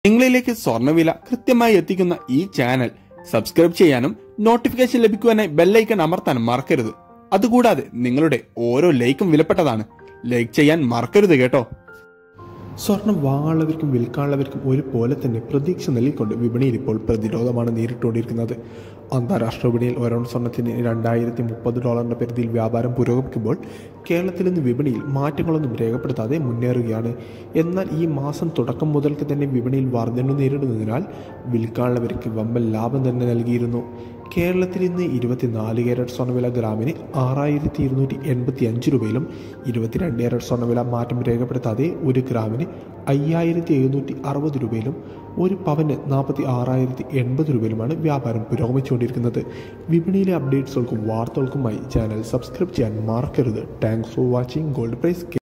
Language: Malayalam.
നിങ്ങളിലേക്ക് സ്വർണ്ണവില കൃത്യമായി എത്തിക്കുന്ന ഈ ചാനൽ സബ്സ്ക്രൈബ് ചെയ്യാനും നോട്ടിഫിക്കേഷൻ ലഭിക്കുവാനായി ബെല്ലൈക്കൺ അമർത്താൻ മറക്കരുത് അതുകൂടാതെ നിങ്ങളുടെ ഓരോ ലൈക്കും വിലപ്പെട്ടതാണ് ലൈക്ക് ചെയ്യാൻ മറക്കരുത് കേട്ടോ സ്വർണം വാങ്ങാനുള്ളവർക്കും വിൽക്കാനുള്ളവർക്കും ഒരുപോലെ തന്നെ പ്രതീക്ഷ നൽകിക്കൊണ്ട് വിപണിയിൽ ഇപ്പോൾ പ്രതിരോധമാണ് നേരിട്ടുകൊണ്ടിരിക്കുന്നത് അന്താരാഷ്ട്ര വിപണിയിൽ ഒരോൺ സ്വർണത്തിന് രണ്ടായിരത്തി മുപ്പത് ഡോളറിന്റെ പരിധിയിൽ വ്യാപാരം പുരോഗമിക്കുമ്പോൾ കേരളത്തിൽ ഇന്ന് വിപണിയിൽ മാറ്റങ്ങളൊന്നും രേഖപ്പെടുത്താതെ മുന്നേറുകയാണ് എന്നാൽ ഈ മാസം തുടക്കം മുതൽക്ക് തന്നെ വിപണിയിൽ വർധന നേരിടുന്നതിനാൽ വിൽക്കാനുള്ളവർക്ക് വമ്പൻ ലാഭം തന്നെ നൽകിയിരുന്നു കേരളത്തിൽ ഇന്ന് ഇരുപത്തിനാല് ക്യാരറ്റ് സ്വർണ്ണവില ഗ്രാമിന് ആറായിരത്തി ഇരുന്നൂറ്റി എൺപത്തി അഞ്ച് രൂപയിലും ഇരുപത്തിരണ്ട് ക്യാരറ്റ് സ്വർണ്ണവില മാറ്റം രേഖപ്പെടുത്താതെ ഒരു ഗ്രാമിന് അയ്യായിരത്തി എഴുന്നൂറ്റി അറുപത് രൂപയിലും ഒരു പവന് നാൽപ്പത്തി ആറായിരത്തി എൺപത് രൂപയിലുമാണ് വ്യാപാരം പുരോഗമിച്ചുകൊണ്ടിരിക്കുന്നത് വിപണിയിലെ അപ്ഡേറ്റ്സുകൾക്കും വാർത്തകൾക്കുമായി ചാനൽ സബ്സ്ക്രൈബ് ചെയ്യാൻ മറക്കരുത് thanks for watching gold price